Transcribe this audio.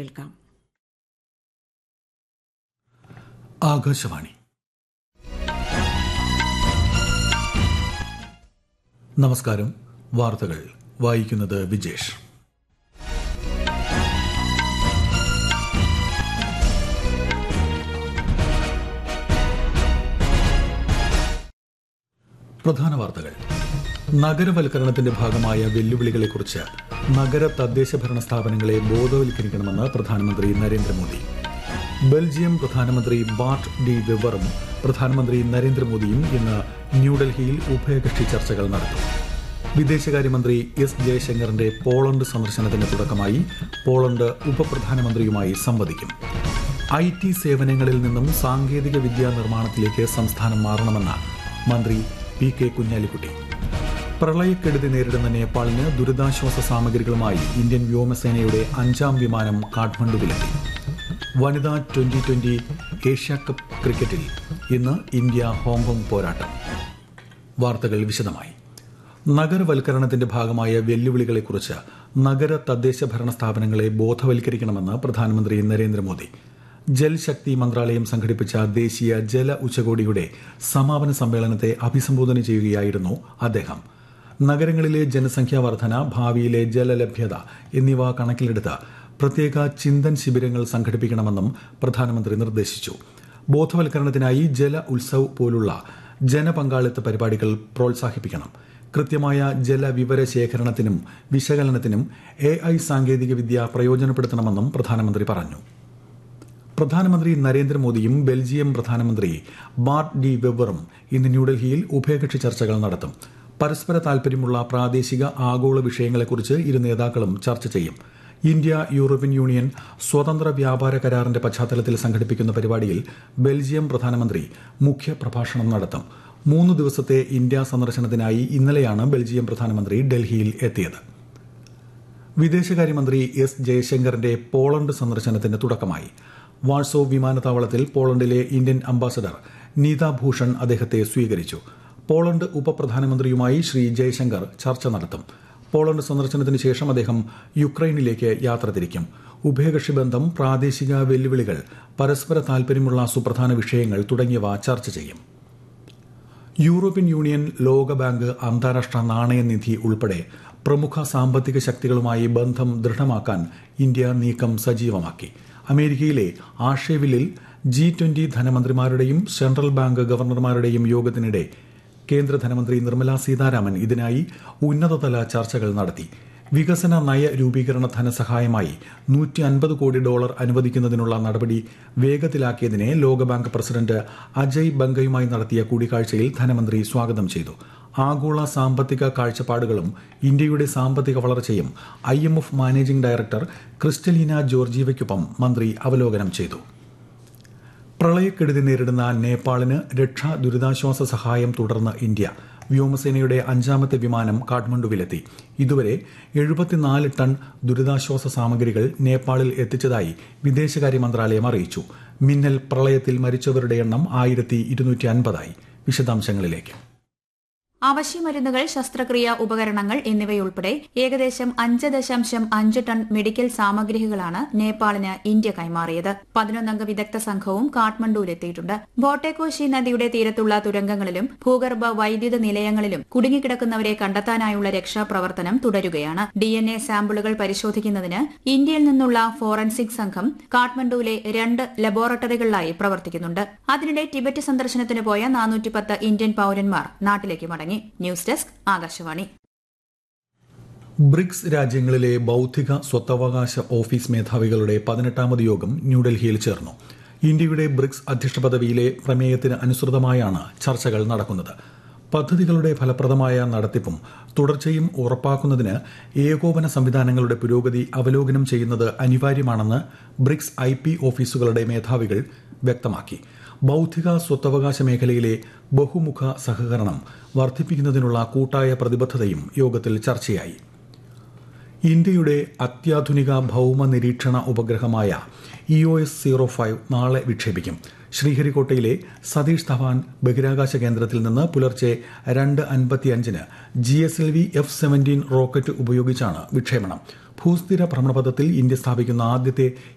കേൾക്കാം ആകാശവാണി നമസ്കാരം വാർത്തകൾ വായിക്കുന്നത് വിജേഷ് പ്രധാന വാർത്തകൾ നഗരവൽക്കരണത്തിന്റെ ഭാഗമായ വെല്ലുവിളികളെക്കുറിച്ച് നഗര തദ്ദേശ ഭരണ സ്ഥാപനങ്ങളെ ബോധവൽക്കരിക്കണമെന്ന് പ്രധാനമന്ത്രി നരേന്ദ്രമോദി ബെൽജിയം പ്രധാനമന്ത്രി ബാർട്ട് ഡി വെവറും പ്രധാനമന്ത്രി നരേന്ദ്രമോദിയും ഇന്ന് ന്യൂഡൽഹിയിൽ ഉഭയകക്ഷി ചർച്ചകൾ നടത്തും വിദേശകാര്യമന്ത്രി എസ് ജയശങ്കറിന്റെ പോളണ്ട് സന്ദർശനത്തിന് തുടക്കമായി പോളണ്ട് ഉപപ്രധാനമന്ത്രിയുമായി സംവദിക്കും ഐ ടി സേവനങ്ങളിൽ നിന്നും സാങ്കേതിക വിദ്യാ നിർമ്മാണത്തിലേക്ക് സംസ്ഥാനം മാറണമെന്ന് മന്ത്രി പി കെ കുഞ്ഞാലിക്കുട്ടി പ്രളയക്കെടുതി നേരിടുന്ന നേപ്പാളിന് ദുരിതാശ്വാസ സാമഗ്രികളുമായി ഇന്ത്യൻ വ്യോമസേനയുടെ അഞ്ചാം വിമാനം കാഠ്മണ്ഡുവിലെത്തി വനിതാ ട്വന്റി ട്വന്റി ഏഷ്യ കപ്പ് ക്രിക്കറ്റിൽ ഇന്ന് ഇന്ത്യ ഹോങ്കോങ് പോരാട്ടം വാർത്തകൾ വിശദമായി നഗരവൽക്കരണത്തിന്റെ ഭാഗമായ വെല്ലുവിളികളെക്കുറിച്ച് നഗര തദ്ദേശ ഭരണ സ്ഥാപനങ്ങളെ ബോധവൽക്കരിക്കണമെന്ന് പ്രധാനമന്ത്രി നരേന്ദ്രമോദി ജൽശക്തി മന്ത്രാലയം സംഘടിപ്പിച്ച ദേശീയ ജല ഉച്ചകോടിയുടെ സമാപന സമ്മേളനത്തെ അഭിസംബോധന ചെയ്യുകയായിരുന്നു അദ്ദേഹം നഗരങ്ങളിലെ ജനസംഖ്യാ വർധന ഭാവിയിലെ ജലലഭ്യത എന്നിവ കണക്കിലെടുത്ത് പ്രത്യേക ചിന്തൻ ശിബിരങ്ങൾ സംഘടിപ്പിക്കണമെന്നും പ്രധാനമന്ത്രി നിർദ്ദേശിച്ചു ബോധവൽക്കരണത്തിനായി ജല ഉത്സവ് പോലുള്ള ജനപങ്കാളിത്ത പരിപാടികൾ പ്രോത്സാഹിപ്പിക്കണം കൃത്യമായ ജലവിവര ശേഖരണത്തിനും വിശകലനത്തിനും എ ഐ സാങ്കേതികവിദ്യ പ്രയോജനപ്പെടുത്തണമെന്നും പ്രധാനമന്ത്രി പറഞ്ഞു പ്രധാനമന്ത്രി നരേന്ദ്രമോദിയും ബെൽജിയം പ്രധാനമന്ത്രി ബാർട്ട് ഡി വെവറും ഇന്ന് ന്യൂഡൽഹിയിൽ ഉഭയകക്ഷി ചർച്ചകൾ നടത്തും പരസ്പര താൽപര്യമുള്ള പ്രാദേശിക ആഗോള വിഷയങ്ങളെക്കുറിച്ച് ഇരു നേതാക്കളും ചർച്ച ചെയ്യും ഇന്ത്യ യൂറോപ്യൻ യൂണിയൻ സ്വതന്ത്ര വ്യാപാര കരാറിന്റെ പശ്ചാത്തലത്തിൽ സംഘടിപ്പിക്കുന്ന പരിപാടിയിൽ ബെൽജിയം പ്രധാനമന്ത്രി മുഖ്യ പ്രഭാഷണം നടത്തും മൂന്ന് ദിവസത്തെ ഇന്ത്യ സന്ദർശനത്തിനായി ഇന്നലെയാണ് ബെൽജിയം പ്രധാനമന്ത്രി ഡൽഹിയിൽ എത്തിയത് വിദേശകാര്യമന്ത്രി എസ് ജയശങ്കറിന്റെ പോളണ്ട് സന്ദർശനത്തിന് തുടക്കമായി വാഴ്സോ വിമാനത്താവളത്തിൽ പോളണ്ടിലെ ഇന്ത്യൻ അംബാസഡർ നീത ഭൂഷൺ അദ്ദേഹത്തെ സ്വീകരിച്ചു പോളണ്ട് ഉപപ്രധാനമന്ത്രിയുമായി ശ്രീ ജയശങ്കർ ചർച്ച നടത്തും പോളണ്ട് സന്ദർശനത്തിന് ശേഷം അദ്ദേഹം യുക്രൈനിലേക്ക് യാത്ര തിരിക്കും ഉഭയകക്ഷി ബന്ധം പ്രാദേശിക വെല്ലുവിളികൾ പരസ്പര താൽപര്യമുള്ള സുപ്രധാന വിഷയങ്ങൾ തുടങ്ങിയവ ചർച്ച ചെയ്യും യൂറോപ്യൻ യൂണിയൻ ലോകബാങ്ക് അന്താരാഷ്ട്ര നാണയനിധി ഉൾപ്പെടെ പ്രമുഖ സാമ്പത്തിക ശക്തികളുമായി ബന്ധം ദൃഢമാക്കാൻ ഇന്ത്യ നീക്കം സജീവമാക്കി അമേരിക്കയിലെ ആഷേവിലിൽ ജി ട്വന്റി ധനമന്ത്രിമാരുടെയും സെൻട്രൽ ബാങ്ക് ഗവർണർമാരുടെയും യോഗത്തിനിടെ കേന്ദ്ര ധനമന്ത്രി നിർമ്മല സീതാരാമൻ ഇതിനായി ഉന്നതതല ചർച്ചകൾ നടത്തി വികസന നയ രൂപീകരണ ധനസഹായമായി നൂറ്റി അൻപത് കോടി ഡോളർ അനുവദിക്കുന്നതിനുള്ള നടപടി വേഗത്തിലാക്കിയതിനെ ലോകബാങ്ക് പ്രസിഡന്റ് അജയ് ബംഗയുമായി നടത്തിയ കൂടിക്കാഴ്ചയിൽ ധനമന്ത്രി സ്വാഗതം ചെയ്തു ആഗോള സാമ്പത്തിക കാഴ്ചപ്പാടുകളും ഇന്ത്യയുടെ സാമ്പത്തിക വളർച്ചയും I M F managing director Kristalina ജോർജീവയ്ക്കൊപ്പം മന്ത്രി അവലോകനം ചെയ്തു പ്രളയക്കെടുതി നേരിടുന്ന നേപ്പാളിന് രക്ഷാ ദുരിതാശ്വാസ സഹായം തുടർന്ന് ഇന്ത്യ വ്യോമസേനയുടെ അഞ്ചാമത്തെ വിമാനം കാഠ്മണ്ഡുവിലെത്തി ഇതുവരെ എഴുപത്തിനാല് ടൺ ദുരിതാശ്വാസ സാമഗ്രികൾ നേപ്പാളിൽ എത്തിച്ചതായി വിദേശകാര്യ മന്ത്രാലയം അറിയിച്ചു മിന്നൽ പ്രളയത്തിൽ മരിച്ചവരുടെ എണ്ണം ആയിരത്തി ഇരുന്നൂറ്റി അൻപതായി വിശദാംശങ്ങളിലേക്ക് അവശ്യമരുന്നുകൾ ശസ്ത്രക്രിയ ഉപകരണങ്ങൾ എന്നിവയുൾപ്പെടെ ഏകദേശം അഞ്ച് ദശാംശം അഞ്ച് ടൺ മെഡിക്കൽ സാമഗ്രികളാണ് നേപ്പാളിന് ഇന്ത്യ കൈമാറിയത് പതിനൊന്നംഗ വിദഗ്ധ സംഘവും കാഠ്മണ്ഡുവിലെത്തിയിട്ടുണ്ട് ബോട്ടേക്കോശി നദിയുടെ തീരത്തുള്ള തുരങ്കങ്ങളിലും ഭൂഗർഭ വൈദ്യുത നിലയങ്ങളിലും കുടുങ്ങിക്കിടക്കുന്നവരെ കണ്ടെത്താനായുള്ള രക്ഷാപ്രവർത്തനം തുടരുകയാണ് ഡി എൻ എ സാമ്പിളുകൾ പരിശോധിക്കുന്നതിന് ഇന്ത്യയിൽ നിന്നുള്ള ഫോറൻസിക് സംഘം കാഠ്മണ്ഡുവിലെ രണ്ട് ലബോറട്ടറികളിലായി പ്രവർത്തിക്കുന്നുണ്ട് അതിനിടെ ടിബറ്റ് സന്ദർശനത്തിന് പോയ നാനൂറ്റിപ്പത്ത് ഇന്ത്യൻ പൌരന്മാർ നാട്ടിലേക്ക് മടങ്ങി ന്യൂസ് ഡെസ്ക് ആകാശവാണി ബ്രിക്സ് രാജ്യങ്ങളിലെ ബൌദ്ധിക സ്വത്തവകാശ ഓഫീസ് മേധാവികളുടെ പതിനെട്ടാമത് യോഗം ന്യൂഡൽഹിയിൽ ചേർന്നു ഇന്ത്യയുടെ ബ്രിക്സ് അധ്യക്ഷ പദവിയിലെ പ്രമേയത്തിന് അനുസൃതമായാണ് ചർച്ചകൾ നടക്കുന്നത് പദ്ധതികളുടെ ഫലപ്രദമായ നടത്തിപ്പും തുടർച്ചയും ഉറപ്പാക്കുന്നതിന് ഏകോപന സംവിധാനങ്ങളുടെ പുരോഗതി അവലോകനം ചെയ്യുന്നത് അനിവാര്യമാണെന്ന് ബ്രിക്സ് ഐ പി ഓഫീസുകളുടെ മേധാവികൾ വ്യക്തമാക്കി ബൌദ്ധിക സ്വത്തവകാശ മേഖലയിലെ ബഹുമുഖ സഹകരണം വർദ്ധിപ്പിക്കുന്നതിനുള്ള കൂട്ടായ പ്രതിബദ്ധതയും യോഗത്തിൽ ചർച്ചയായി ഇന്ത്യയുടെ അത്യാധുനിക ഭൌമ നിരീക്ഷണ ഉപഗ്രഹമായ E O S zero five നാളെ വിക്ഷേപിക്കും ശ്രീഹരിക്കോട്ടയിലെ സതീഷ് ധവാൻ ബഹിരാകാശ കേന്ദ്രത്തിൽ നിന്ന് പുലർച്ചെ രണ്ട് അൻപത്തിയഞ്ചിന് G S L V F seventeen rocket ഉപയോഗിച്ചാണ് വിക്ഷേപണം ഭൂസ്ഥിര ഭ്രമണപഥത്തിൽ ഇന്ത്യ സ്ഥാപിക്കുന്ന ആദ്യത്തെ